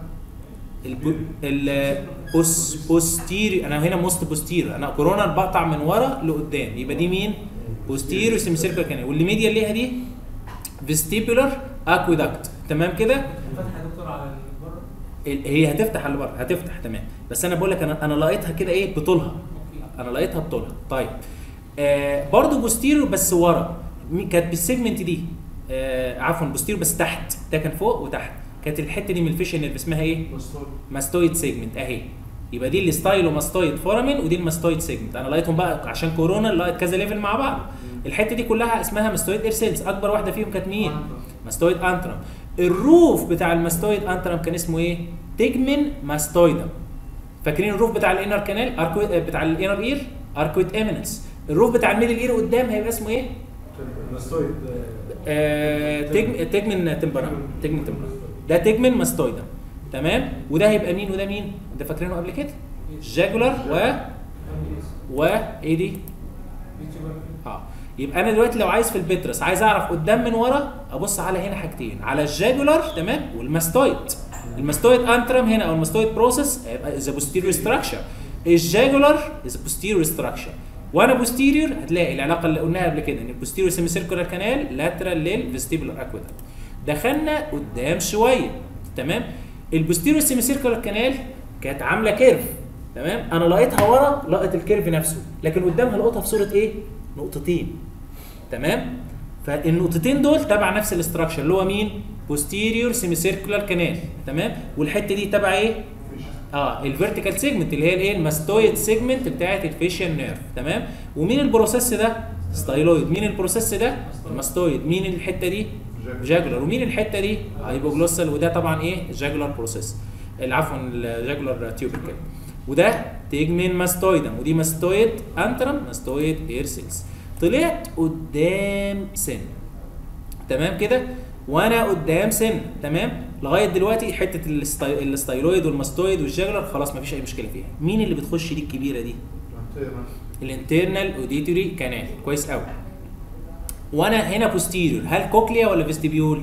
ال بوس بوستيريور انا هنا موست بوستيريور انا كورونا بقطع من ورا لقدام يبقى دي مين بوستيريور سيميسيركل كانال واللي ميديال ليها دي فيستيبولار اكويدكت تمام كده
فتح يا دكتور على بره
ال- هي هتفتح على بره هتفتح تمام بس انا بقول لك انا انا لقيتها كده ايه بطولها
اوكي
انا لقيتها بطولها طيب آه برضه بوستيريور بس ورا مي- كانت بالسيجمنت دي آه عفوا بوستيريور بس تحت ده كان فوق وتحت كانت الحته دي من الفيشن نيرف اسمها ايه ماستويد سيجمنت اهي يبقى دي الستايلو ماستويد فورامين ودي الماستويد سيجمنت انا لقيتهم بقى عشان كورونا لقيت كذا ليفل مع بعض الحته دي كلها اسمها ماستويد اير سيلز اكبر واحده فيهم كانت مين ماستويد انترم الروف بتاع الماستويد انترم كان اسمه ايه تجمن ماستويدم فاكرين الروف بتاع الانر كانال أركو... بتاع الانر اير اركويد ايميننس الروف بتاع الميدل اير قدام هيبقى اسمه ايه
ماستويد
آه تجم... تجمن تمبرام تجمن تمبرام ده تجمن ماستويدم تمام وده هيبقى مين وده مين ده فاكرينه قبل كده جاجولار و و ايه دي اه يبقى انا دلوقتي لو عايز في البترس عايز اعرف قدام من ورا ابص على هنا حاجتين على الجاجولار تمام والماستويد الماستويد انترم هنا او الماستويد بروسيس هيبقى از بوستيريور ستراكشر الجاجولار از بوستيريور ستراكشر وانا بوستيريور هتلاقي العلاقه اللي قلناها قبل كده ان البوستيريور سيمي سيركولار كانال لاترال للفيستيبولار اكويدكت دخلنا قدام شويه تمام البوستيريور سيمي سيركولار كانال كانت عامله كيرف تمام انا لقيتها ورا لقيت الكيرف نفسه لكن قدامها لقيتها في صوره ايه نقطتين تمام فالنقطتين دول تبع نفس الاستراكشر اللي هو مين posterior semicircular canal تمام والحته دي تبع ايه اه الفيرتيكال سيجمنت اللي هي الايه الماستويد سيجمنت بتاعه الفيشيال نيرف تمام ومين البروسيس ده ستايلويد مين البروسيس ده الماستويد مين الحته دي جاجولار ومين الحته دي هايبوجلوسال وده طبعا ايه جاجولار بروسيس عفوا الجاجولار تيوبركل وده تيجمين ماستويدم ودي ماستويد انترم ماستويد اير سيلز طلعت قدام سن تمام كده وانا قدام سن تمام لغايه دلوقتي حته الستاي- الستايلويد والماستويد والجاجولار خلاص مفيش اي مشكله فيها مين اللي بتخش دي الكبيره دي الانترنال اوديتوري كانال كويس قوي وانا هنا بوستيريور هل كوكليا ولا فيستيبيول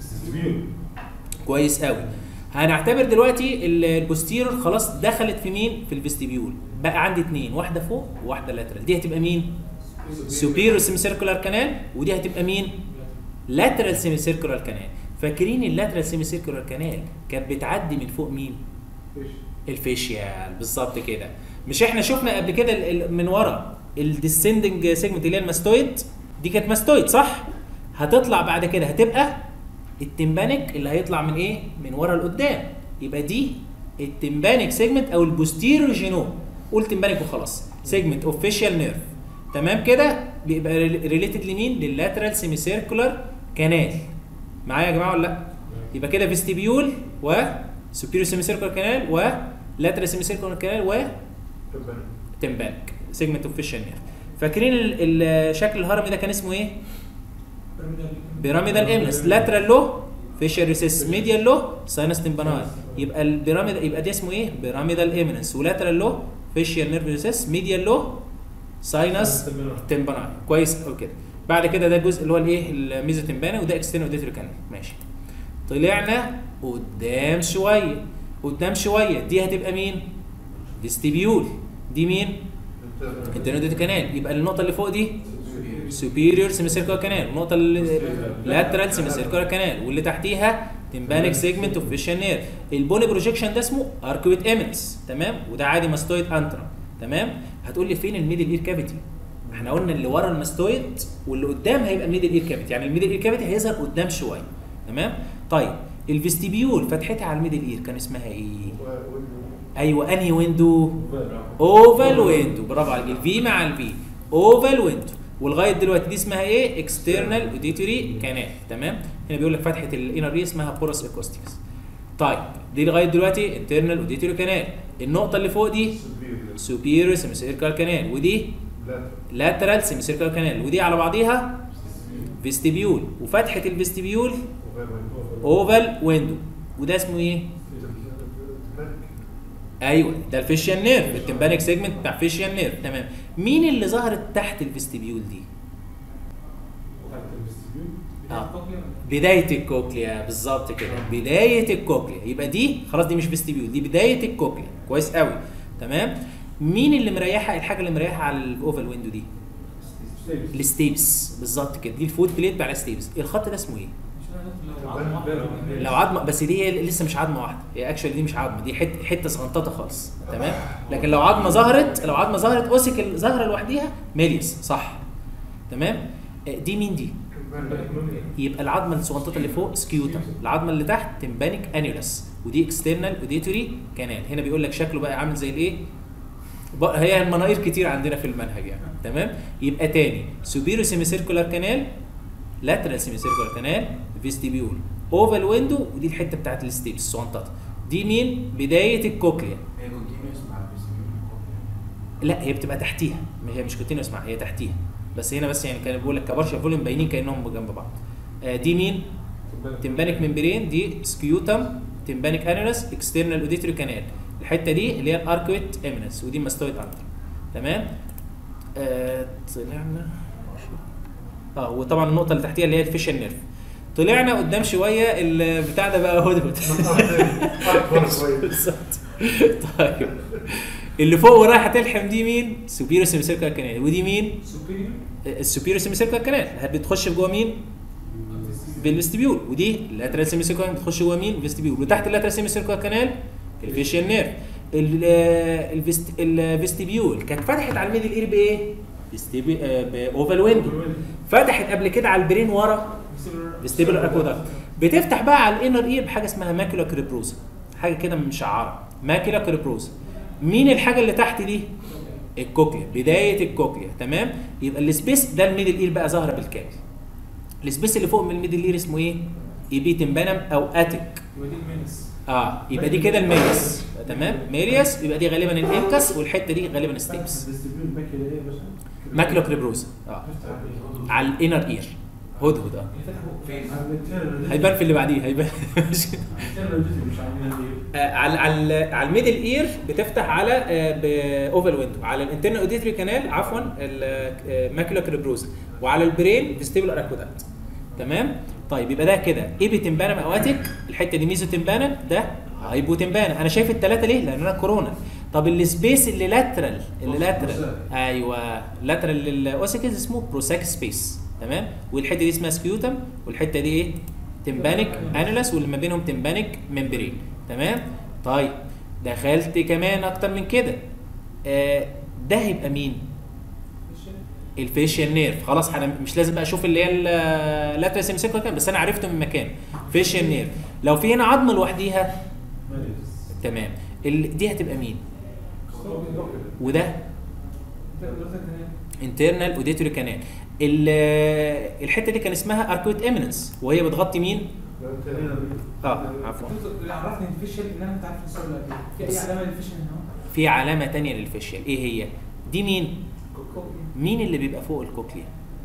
كويس قوي هنعتبر دلوقتي ال- البوستيريور خلاص دخلت في مين في الفيستيبيول بقى عندي اتنين واحده فوق وواحده لاترال دي هتبقى مين سوبيريور سيمي سيركولار كانال ودي هتبقى مين لاترال سيمي سيركولار كانال فاكرين اللاترال سيمي سيركولار كانال كانت بتعدي من فوق مين الفيشيال بالظبط كده مش احنا شفنا قبل كده ال- ال- من ورا الديسندنج سيجمنت اللي هي الماستويد دي كانت ماستويد صح هتطلع بعد كده هتبقى التمبانك اللي هيطلع من ايه من ورا لقدام يبقى دي التمبانك سيجمنت او البوستيريور جينوم قول تمبانك وخلاص سيجمنت اوف فيشيال نيرف تمام كده بيبقى ريليتد لمين لللاترال سيمي سيركولار كانال معايا يا جماعه ولا لا يبقى كده فيستيبيول و سوبيريور سيمي سيركولار كانال و لاترال سيمي سيركولار كانال و تمبانك سيجمنت اوف فيشيال نيرف فاكرين ال- الشكل الهرمي ده كان اسمه ايه بيراميدال امنس لاترال له فيشر ريسيس ميديال له ساينس تمباناي يبقى البيراميد يبقى ده اسمه ايه بيراميدال امنس ولاترال له فيشيال نيرف ريسيس ميديال له ساينس تمباناي كويس قوي كده بعد كده ده الجزء اللي هو الايه الميزو تمبانا وده اكسترنال اوديتوري كانال ماشي طلعنا قدام شويه قدام شويه دي هتبقى مين فيستيبيول دي مين انترنال كانال يبقى النقطه اللي فوق دي superior semicircular canal النقطة اللي lateral semicircular canal واللي تحتيها tympanic segment of facial nerve البوني بروجيكشن ده اسمه arcuate eminence تمام وده عادي ماستويد انترم تمام هتقول لي فين الميدل اير كافيتي احنا قلنا اللي ورا الماستويد واللي قدام هيبقى الميدل اير كافيتي يعني الميدل اير كافيتي هيظهر قدام شويه تمام طيب الفيستيبيول فتحتها على الميدل اير كان اسمها ايه ايوه انهي ويندو اوفال ويندو برافو عليك الفي مع الفي اوفال ويندو ولغايه دلوقتي دي اسمها ايه اكسترنال اوديتوري كانال تمام هنا بيقول لك فتحه الانر اي اسمها بورس اكوستيكس طيب دي لغايه دلوقتي انترنال اوديتوري كانال النقطه اللي فوق دي سوبيريور سيميسيركال كانال ودي لاترال سيميسيركال كانال ودي على بعضيها فيستيبيول وفتحه الفيستيبيول اوفال ويندو وده اسمه ايه ايوه ده الفيشيال نيرف التمبانيك سيجمنت بتاع فيشيال نيرف تمام مين اللي ظهرت تحت الفيستيبيول دي آه. بدايه الكوكليا بالظبط كده بدايه الكوكليا يبقى دي خلاص دي مش فيستيبيول دي بدايه الكوكليا كويس قوي تمام مين اللي مريحه الحاجه اللي مريحه على الاوفال ويندو دي الستيبس بالظبط كده دي الفوت بليت بتاع الستيبس الخط ده اسمه ايه لو عظمه بس دي هي لسه مش عظمه واحده هي اكشولي دي مش عظمه دي حته حته صغنططه خالص تمام لكن لو عظمه ظهرت لو عظمه ظهرت اوسك ظاهره لوحديها ميليس صح تمام آه، دي مين دي يبقى العظمه الصغنططه اللي فوق سكيوتم العظمه اللي تحت تمبانيك انيولس ودي اكسترنال اوديتوري كانال هنا بيقول لك شكله بقى عامل زي الايه بقى- هي المناقير كتير عندنا في المنهج يعني تمام يبقى تاني سوبيرو سيمي سيركولار كانال لاترال سيمي سيركولار كانال فيستيبيول اوفال ويندو ودي الحته بتاعت الستيبس الصغنططه دي مين بدايه الكوكليا
هي كونتينيوس مع الفيستيبيول
لا هي بتبقى تحتيها ما هي مش كونتينوس معاها هي تحتيها بس هنا بس يعني كان بيقول لك كبارشا فوليوم باينين كانهم جنب بعض آه دي مين تمبانيك ممبرين دي سكيوتم تمبانيك انولس اكسترنال اوديتوري كانال الحته دي اللي هي الاركويت امينس ودي ماستويد اندر تمام آه طلعنا اه وطبعا النقطه اللي تحتيها اللي هي الفيشن نيرف طلعنا قدام شويه البتاع ده بقى هدهد بالظبط طيب اللي فوق ورايحه تلحم دي مين؟ سوبيرو سيميسيركال كانال ودي مين؟
سوبيريور
السوبيرو سيميسيركال كانال بتخش جوه مين؟ بالفيستيبيول ودي اللاترال سيميسيركال بتخش جوه مين؟ الفيستيبيول وتحت اللاترال سيميسيركال كانال الفيشيال نيرف ال- آه، الفيست- الفيستيبيول كانت فتحت على الميدل اير بايه؟ فيستيبي- آه، باوفال ويندو فتحت قبل كده على البرين ورا فيستيبل اكوداكت بتفتح بقى على الانر اير بحاجه اسمها ماكيولا كريبروزا حاجه كده مشعره ماكيولا كريبروزا مين الحاجه اللي تحت دي الكوكليا بدايه الكوكليا تمام يبقى السبيس ده الميدل اير بقى ظاهره بالكامل السبيس اللي فوق من الميدل اير اسمه ايه ايبي تمبانم او اتك
يبقى دي المينس
اه يبقى دي كده الميريس تمام ميريس يبقى دي غالبا الانكس والحته دي غالبا ستيبس ماكيولا كريبروزا اه على الانر اير هدهد اه
فين؟
هيبان في اللي بعديه هيبان آه، على على على الميدل اير بتفتح على اوفال ويندو على الانترنال اوديتري كانال عفوا الماكيولا كريبروزا وعلى البرين فيستيبولار اكوداكت تمام طيب يبقى ده كده ايبي تمبانم اواتيك الحته دي ميزو تمبانم ده هايبو تمبانم انا شايف الثلاثه ليه لان انا كورونا طب السبيس اللي لاترال اللي لاترال ايوه لاترال للاوسيكلز اسمه بروساك سبيس تمام والحته دي اسمها سكيوتم والحته دي ايه تمبانيك انولس واللي ما بينهم تمبانيك ممبرين تمام طيب دخلت كمان اكتر من كده آه ده هيبقى مين الفيشيال نيرف خلاص انا مش لازم بقى اشوف اللي هي اللاترال سيمسيكول كان بس انا عرفته من مكان فيشيال نيرف لو في هنا عظمه لوحديها تمام ال- دي هتبقى مين وده انترنال اوديتوري كانال الحته دي كان اسمها اركويت اميننس وهي بتغطي مين اه عفوا
اللي عرفني الفيشل ان انا كنت عارف الصوره اللي قبلها في اي
بس.
علامه للفيشل هنا
في علامه تانية للفيشيال ايه هي دي مين مين اللي بيبقى فوق الكوكليا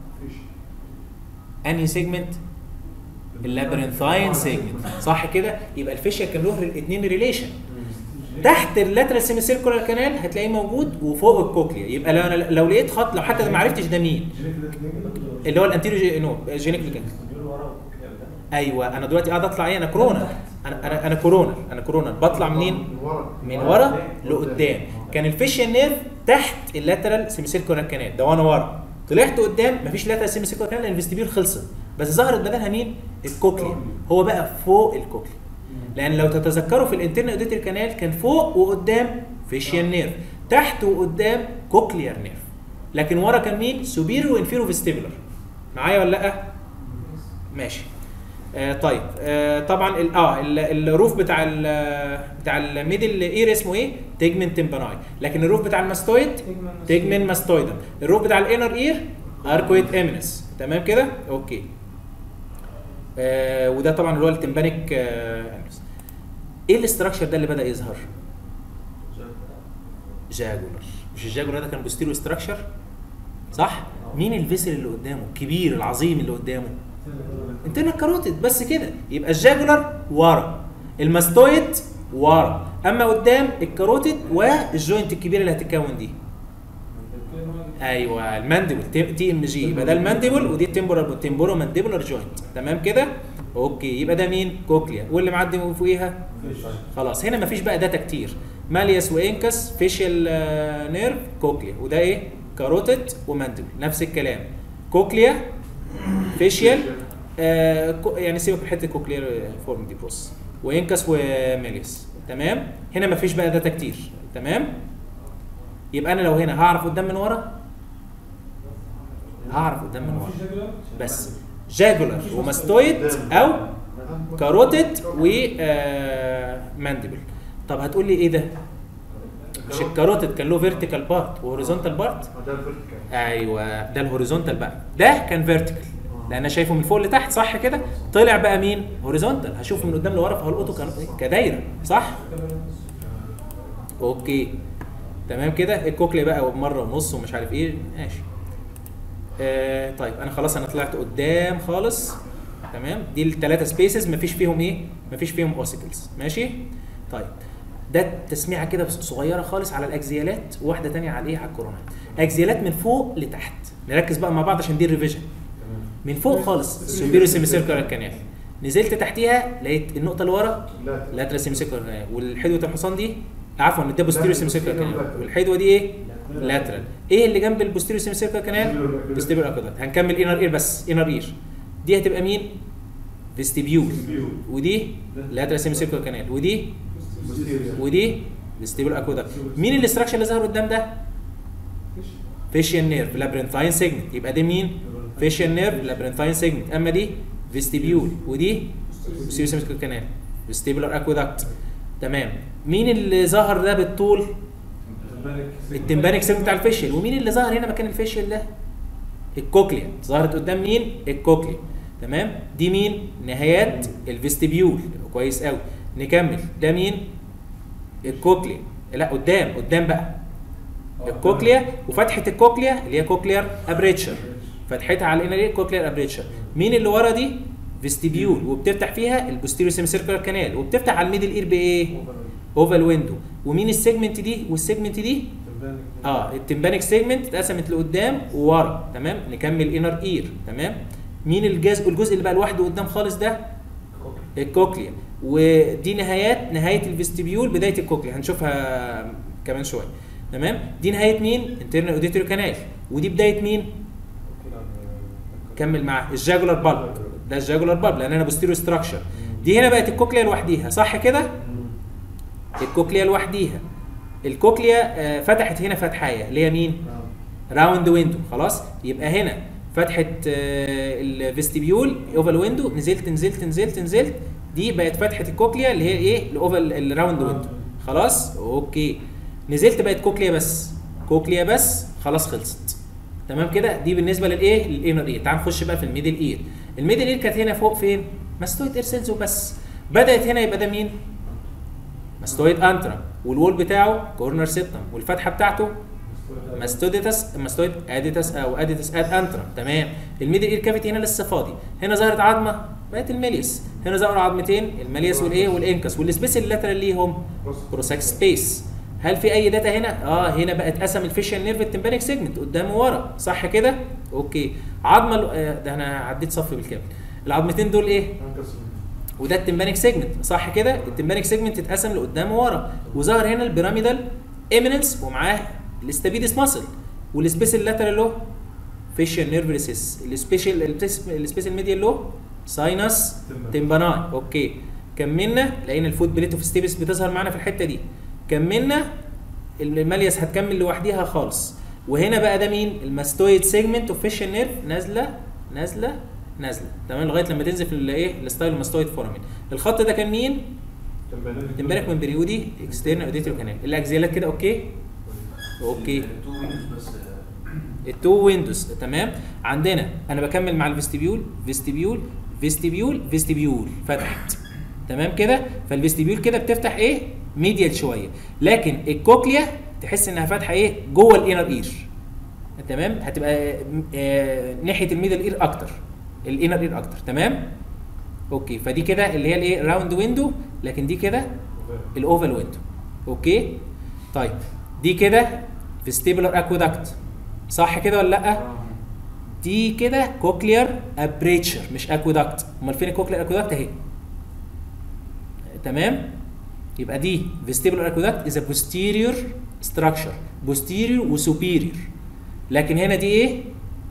انهي سيجمنت اللابرنثاين سيجمنت صح كده يبقى الفيشيال كان له الاثنين ريليشن تحت اللاترال سيمي سيركولار كانال هتلاقيه موجود وفوق الكوكليا يبقى لو انا لو لقيت خط لو حتى ما عرفتش ده مين اللي هو الانتيريو جي... نو جينيك ليجند ايوه انا دلوقتي قاعد اطلع ايه انا كورونا انا انا انا كورونا انا كورونا بطلع منين من ورا لقدام كان الفيشيال نيرف تحت اللاترال سيميسيركولار كانال ده وانا ورا طلعت قدام مفيش لاترال سيميسيركولار كانال لان الفيستيبيول خلصت بس ظهرت بدلها مين الكوكليا هو بقى فوق الكوكليا لان لو تتذكروا في الانترنال اوديتري كانال كان فوق وقدام فيشيال نيرف تحت وقدام كوكليار نيرف لكن ورا كان مين سوبيرو وانفيرو فيستيبولار معايا ولا لا ماشي آه طيب آه طبعا ال اه ال- الروف بتاع ال بتاع الميدل اير اسمه ايه؟ تيجمنت تمباناي لكن الروف بتاع الماستويد تيجمنت ماستويدم الروف بتاع الانر اير اركويد امينس تمام كده؟ اوكي آه وده طبعا اللي هو التمبانيك آه امينس ايه الاستراكشر ده اللي بدا يظهر؟ جاجولار مش الجاجولار ده كان بوستيريو استراكشر صح؟ مين الفيسل اللي قدامه؟ الكبير العظيم اللي قدامه؟ انترنال كاروتيد بس كده يبقى الجاجولار ورا الماستويد ورا اما قدام الكاروتيد والجوينت الكبيره اللي هتتكون دي ايوه المانديبل تي ام جي يبقى ده المانديبل ودي التمبورال تمبورو مانديبولار جوينت تمام كده اوكي يبقى ده مين كوكليا واللي معدي من فوقيها خلاص هنا مفيش بقى داتا كتير مالياس وانكس فيشيال نيرف كوكليا وده ايه كاروتيد ومانديبل نفس الكلام كوكليا فيشيال آه كو- يعني سيبك من حته كوكلير فورم دي بص وانكس ومالياس تمام هنا مفيش بقى داتا كتير تمام يبقى انا لو هنا هعرف قدام من ورا هعرف قدام من ورا بس جاجولار وماستويد او كاروتيد ومانديبل طب هتقول لي ايه ده مش الكاروتيد كان له فيرتيكال بارت وهوريزونتال بارت
ده الفيرتيكال
ايوه ده الهوريزونتال بقى ده كان فيرتيكال لان انا شايفه من فوق لتحت صح كده طلع بقى مين هوريزونتال هشوفه من قدام لورا فهلقطه كان- كدايره صح اوكي تمام كده الكوكلي بقى مره ونص ومش عارف ايه ماشي آه طيب انا خلاص انا طلعت قدام خالص تمام دي الثلاثه سبيسز مفيش فيهم ايه مفيش فيهم اوسيكلز ماشي طيب ده تسميعه كده بس صغيره خالص على الاكزيالات وواحده تانية على ايه على الكورونات اكزيالات من فوق لتحت نركز بقى مع بعض عشان دي الريفيجن من فوق خالص السوبيريو سيمي سيركلر كانال نزلت تحتيها لقيت النقطه اللي ورا
لا
لاترال سيمي سيركلر كانال والحدوه الحصان دي عفوا ده بوستيريو سيمي سيركلر كانال والحدوه دي ايه لاترال ايه اللي جنب البوستيريو سيمي سيركلر كانال فيستيبيول اكودات هنكمل انر اير بس انر اير دي هتبقى مين فيستيبيول ودي لاترال سيمي سيركلر كانال ودي ودي فيستيبيول اكودات مين الاستراكشر اللي ظهر قدام ده فيشيال نيرف لابرنثاين سيجمنت يبقى دي مين فيشيال نيرف لابرنثاين سيجمنت اما دي فيستيبيول ودي فيستيبيول سيمي سيركلر كانال فيستيبولار اكودكت تمام مين اللي ظهر ده بالطول التمبانيك سيجمنت بتاع الفيشيال ومين اللي ظهر هنا مكان الفيشيال ده الكوكليا ظهرت قدام مين الكوكليا تمام دي مين نهايات الفيستيبيول كويس قوي نكمل ده مين الكوكليا لا قدام قدام بقى الكوكليا وفتحه الكوكليا اللي هي كوكليار ابريتشر فتحتها على الانر ايه كوكليار ابريتشر مين اللي ورا دي فيستيبيول وبتفتح فيها البوستيريو سيمي سيركلر كانال وبتفتح على الميدل اير بايه اوفال ويندو ومين السيجمنت دي والسيجمنت دي اه التمبانيك سيجمنت اتقسمت لقدام وورا تمام نكمل انر اير تمام مين الجزء الجزء اللي بقى لوحده قدام خالص ده الكوكليا ودي نهايات نهايه الفيستيبيول بدايه الكوكليا هنشوفها كمان شويه تمام دي نهايه مين انترنال اوديتوري كانال ودي بدايه مين كمل معاه الجاجولار بالب ده الجاجولار بالب لان انا بوستيريو ستراكشر دي هنا بقت الكوكليا لوحديها صح كده الكوكليا لوحديها الكوكليا آه، فتحت هنا فتحايه اللي هي مين راوند ويندو خلاص يبقى هنا فتحه آه، الفيستيبيول اوفال ويندو نزلت نزلت نزلت نزلت دي بقت فتحه الكوكليا اللي هي ايه الاوفال الراوند ويندو خلاص اوكي نزلت بقت كوكليا بس كوكليا بس خلاص خلصت تمام كده دي بالنسبه للايه للانر اير تعال نخش بقى في الميدل اير الميدل اير كانت هنا فوق فين ماستويد اير سيلز وبس بدات هنا يبقى ده مين ماستويد انترا والوول بتاعه كورنر سيبتم والفتحه بتاعته ماستوديتس ماستويد اديتس او اديتس اد انترا تمام الميدل اير كافيتي هنا لسه فاضي هنا ظهرت عظمه بقت الميليس هنا ظهروا عظمتين الميليس والايه والانكس والسبيس اللاترال ليهم بروساك سبيس هل في اي داتا هنا اه هنا بقى اتقسم الفيشال نيرف التمبانيك سيجمنت قدام وورا صح كده اوكي عظمه ال- آه، ده انا عديت صف بالكامل العظمتين دول ايه وده التمبانيك سيجمنت صح كده التمبانيك سيجمنت اتقسم لقدام وورا وظهر هنا البيراميدال ايميننس ومعاه الاستابيدس ماسل والسبيشال لاترال له فيشال نيرف ريسيس السبيشال السبيشال ميديال له ساينس تمباناي اوكي كملنا لقينا الفوت بليت اوف ستيبس بتظهر معانا في الحته دي كملنا المالياس هتكمل لوحديها خالص وهنا بقى ده مين الماستويد سيجمنت اوف فيشال نيرف نازله نازله نازله تمام لغايه لما تنزل في الايه الستايل ماستويد فورامين الخط ده كان مين تمبارك من بريودي اكسترنال اوديتور كانال الاكزيالات كده اوكي اوكي
تو ويندوز بس آه،
التو ويندوز تمام عندنا انا بكمل مع الفيستيبيول فيستيبيول فيستيبيول فيستيبيول فتحت تمام كده فالفيستيبيول كده بتفتح ايه ميديال شويه لكن الكوكليا تحس انها فاتحه ايه جوه الانر اير تمام هتبقى آه ناحيه الميدل اير اكتر الانر اير اكتر تمام اوكي فدي كده اللي هي الايه راوند ويندو لكن دي كده الاوفال ويندو اوكي طيب دي كده فيستيبولار اكويدكت صح كده ولا لا دي كده كوكلير ابريتشر مش اكويدكت امال فين الكوكلير اكويدكت اهي تمام يبقى دي فيستيبولار اكويدكت از posterior structure posterior وسوبيريور لكن هنا دي ايه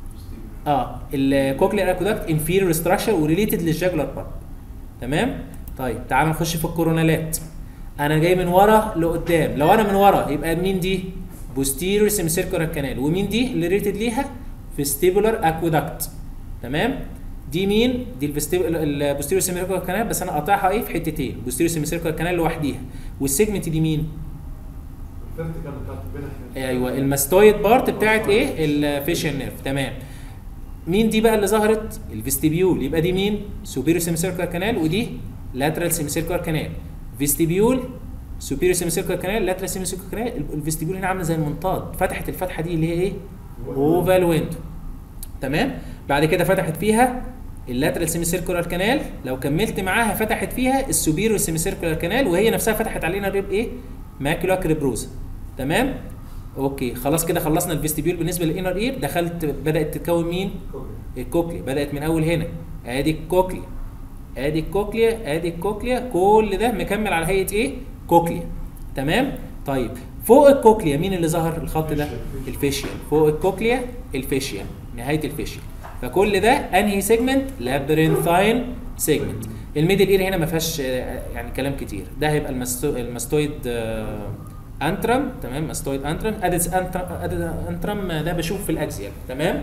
اه الكوكلير اكويدكت انفيريور ستراكشر وريليتد للجاجولار بارت تمام طيب تعال نخش في الكورونالات انا جاي من ورا لقدام لو انا من ورا يبقى مين دي posterior semicircular canal ومين دي اللي ريتد ليها vestibular aqueduct تمام دي مين دي البوستيريور سيميسيركولار كانال بس انا قاطعها ايه في حتتين بوستيريور سيميسيركولار كانال لوحديها والسيجمنت دي مين
الفيرتيكال بتاعت بينها
ايوه الماستويد بارت بتاعت ايه الفيشيال نيرف تمام مين دي بقى اللي ظهرت الفيستيبيول يبقى دي مين سوبيريور سيميسيركولار كانال ودي لاترال سيميسيركولار كانال فيستيبيول سوبيريور سيميسيركولار كانال لاترال سيميسيركولار كانال الفيستيبيول هنا عامله زي المنطاد فتحت الفتحه دي اللي هي ايه اوفال ويندو تمام بعد كده فتحت فيها اللاترال سيميسيركولار كانال لو كملت معاها فتحت فيها السوبيريور سيميسيركولار كانال وهي نفسها فتحت علينا ريب ايه ماكيولا كريبروزا تمام اوكي خلاص كده خلصنا الفيستيبيول بالنسبه للانر اير دخلت بدات تتكون مين الكوكليا بدات من اول هنا ادي الكوكليا ادي الكوكليا ادي الكوكليا كل ده مكمل على هيئه ايه كوكليا تمام طيب فوق الكوكليا مين اللي ظهر الخط ده الفيشيال فوق الكوكليا الفيشيال نهايه الفيشيال فكل ده انهي سيجمنت لابرينثاين سيجمنت الميدل اير هنا ما فيهاش آه، يعني كلام كتير ده هيبقى المستو... الماستويد آه، انترم تمام ماستويد انترم اديس انترم اديس انترم ده بشوف في الاكزيال تمام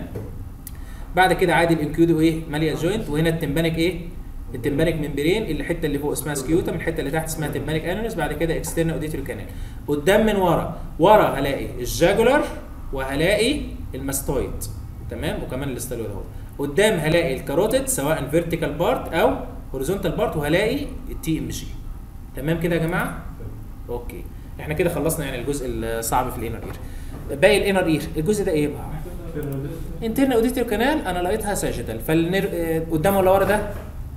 بعد كده عادي الانكيودو ايه ماليا جوينت وهنا التمبانيك ايه التمبانيك ممبرين الحته اللي فوق اسمها سكيوتم الحته اللي تحت اسمها تمبانيك انونس بعد كده اكسترنال اوديتوري كانال قدام من ورا ورا هلاقي الجاجولار وهلاقي الماستويد تمام وكمان الاستالويد اهو قدام هلاقي الكاروتيد سواء فيرتيكال بارت او هوريزونتال بارت وهلاقي التي ام جي تمام كده يا جماعه اوكي احنا كده خلصنا يعني الجزء الصعب في الانر اير باقي الانر اير الجزء ده ايه بقى انترنال اوديتوري كانال انا لقيتها ساجيتال فالنر آه، قدام ولا ورا ده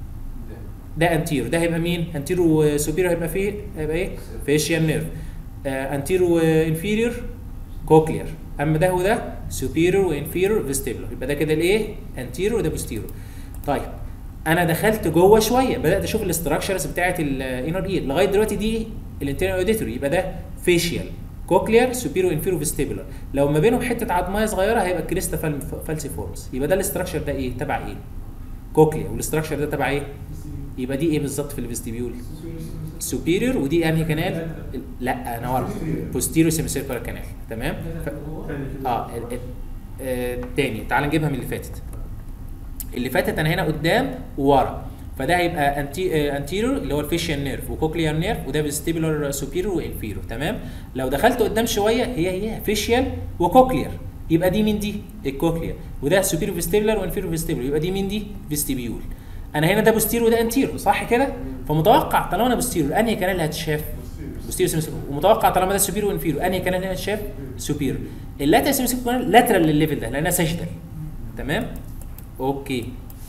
ده انتيرو ده هيبقى مين انتيرو وسوبيريور هيبقى فيه هيبقى ايه فيشيال نيرف آه انتيرو وانفيريور كوكلير اما ده وده سوبيريور وانفيريور فيستيبولار يبقى ده كده الايه انتيرو وده بوستيرو طيب انا دخلت جوه شويه بدات اشوف الاستراكشرز بتاعه الانر اير لغايه دلوقتي دي الانترنال اوديتوري يبقى ده فيشيال كوكلير سوبيريور انفيريور فيستيبولار لو ما بينهم حته عظميه صغيره هيبقى كريستا فالسي فورمز يبقى ده الاستراكشر ده ايه تبع ايه كوكليا والاستراكشر ده تبع ايه يبقى دي ايه بالظبط في الفيستيبيول سوبيريور ودي انهي كانال لا انا ورا بوستيريور سيميسيركولار كانال تمام ف... اه ال- ال- آه، تاني تعال نجيبها من اللي فاتت اللي فاتت انا هنا قدام وورا فده هيبقى انتي انتيريور اللي هو الفيشيال نيرف وكوكليار نيرف وده فيستيبولار سوبيريور وانفيريور تمام لو دخلت قدام شويه هي هي فيشيال وكوكليار يبقى دي مين دي الكوكليا وده سوبيريور فيستيبولار وانفيريور فيستيبولار يبقى دي مين دي فيستيبيول انا هنا ده بوستيرو وده انتيرو صح كده فمتوقع طالما انا بوستيرو انهي كانال اللي هتشاف بوستيرو سيمسيكو ومتوقع طالما ده سوبيرو وانفيرو انهي كانال هنا هتشاف سوبيرو اللاترال سيمسيكو كانال لاترال للليفل ده لانها ساجيتال تمام اوكي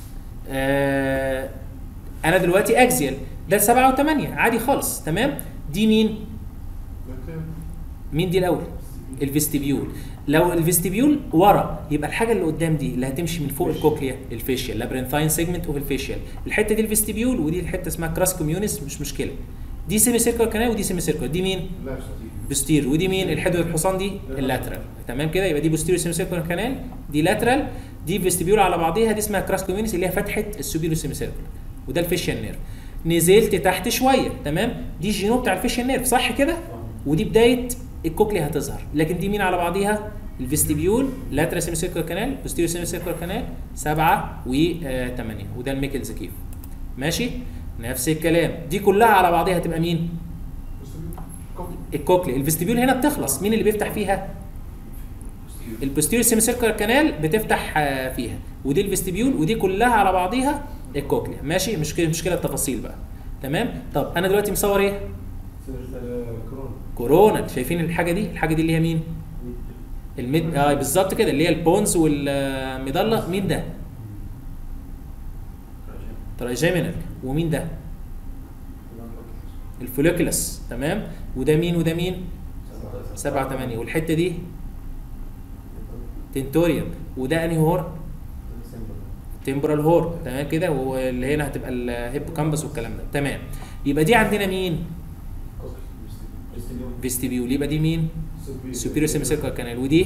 آه انا دلوقتي اكزيال ده 7 و8 عادي خالص تمام دي مين مين دي الاول الفيستيبيول لو الفيستيبيول ورا يبقى الحاجه اللي قدام دي اللي هتمشي من فوق الكوكليا الفيشيال لابرنثاين سيجمنت اوف الفيشيال الحته دي الفيستيبيول ودي الحته اسمها كراس كوميونس مش مشكله دي سيمي سيركل كانال ودي سيمي سيركل دي مين
لا
بوستير ودي مين الحدوه الحصان دي اللاترال تمام كده يبقى دي بوستيريو سيميسيركولار كانال دي لاترال دي فيستيبيول على بعضيها دي اسمها كراس كوميونس اللي هي فتحه السوبيريو سيميسيركولار وده الفيشيال نيرف نزلت تحت شويه تمام دي الجينو بتاع الفيشيال نيرف صح كده ودي بدايه الكوكلي هتظهر لكن دي مين على بعضيها الفيستيبيول لاترال سيميسيركولار كانال بوستيريو سيميسيركولار كانال 7 و 8 وده الميكلز كيف ماشي نفس الكلام دي كلها على بعضيها هتبقى مين الكوكلي الفيستيبيول هنا بتخلص مين اللي بيفتح فيها البوستيريور سيميسيركولار كانال بتفتح آه، فيها ودي الفيستيبيول ودي كلها على بعضيها الكوكليا ماشي مشكله مشكله التفاصيل بقى تمام طب انا دلوقتي مصور ايه
كورونا
كورونا شايفين الحاجه دي الحاجه دي اللي هي مين الميد اه بالظبط كده اللي هي البونز والميدالة مين ده تراجيمينال ومين ده الفوليكولس تمام وده مين وده مين 7 8 والحته دي تنتوريوم وده انهي هورن تمبرال هورن تمام كده واللي هنا هتبقى الهيب كامبس والكلام ده تمام يبقى دي عندنا مين فيستيبيول يبقى دي مين سوبيريور سيميسيركل كانال ودي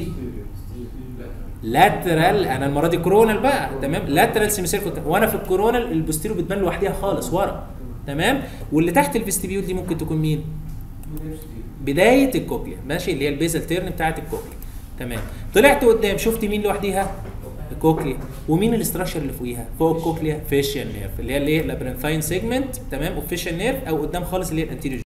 لاترال انا المره دي كورونال بقى تمام لاترال سيميسيركل وانا في الكورونال البوستيريو بتبان لوحديها خالص ورا تمام واللي تحت الفيستيبيول دي ممكن تكون مين بدايه الكوكليا ماشي اللي هي البيزل تيرن بتاعه الكوكليا تمام طلعت قدام شفت مين لوحديها الكوكليا ومين الاستراكشر اللي فوقيها فوق الكوكليا فيشيال نيرف اللي هي الايه لابرنثاين سيجمنت تمام وفيشيال نيرف او قدام خالص اللي هي الانتيريور